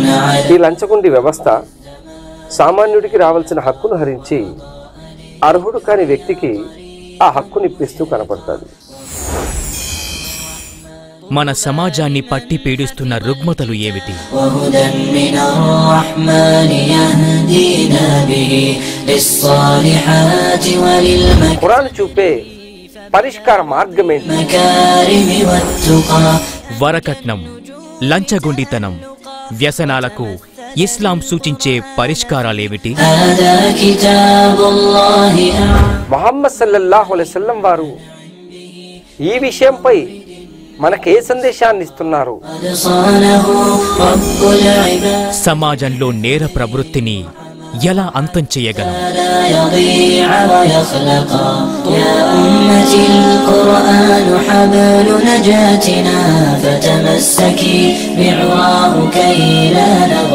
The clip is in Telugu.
على ఈ లంచగొండి వ్యవస్థ సామాన్యుడికి రావాల్సిన హక్కును హరించి అర్హుడు కాని వ్యక్తికి ఆ హక్కునిప్పిస్తూ కనపడుతుంది మన సమాజాన్ని పట్టి పీడిస్తున్న రుగ్మతలు ఏమిటి وهدى من الرحمن يهدينا به للصالحات وللمكارم ఖురాన్ చూపే పరిష్కార మార్గం ఏంటి والتقى వరకట్నం లంచగొండితనం వ్యసనాలకు ఇస్లాం సూచించే పరిష్కారాలేమిటి هذا كتاب الله أعلم మొహమ్మద్ సల్లల్లాహు అలైవల్లం వారు ఈ విషయంపై మనకే సందేశాన్ని ఇస్తున్నారు قد صانه رب العباد సమాజంలో నేర ప్రవృత్తిని ఎలా అంతం చేయగలం لا يضيع ويخلقا يا أمتي القرآن حبل نجاتنا فتمسكي بعواه كي لا نغ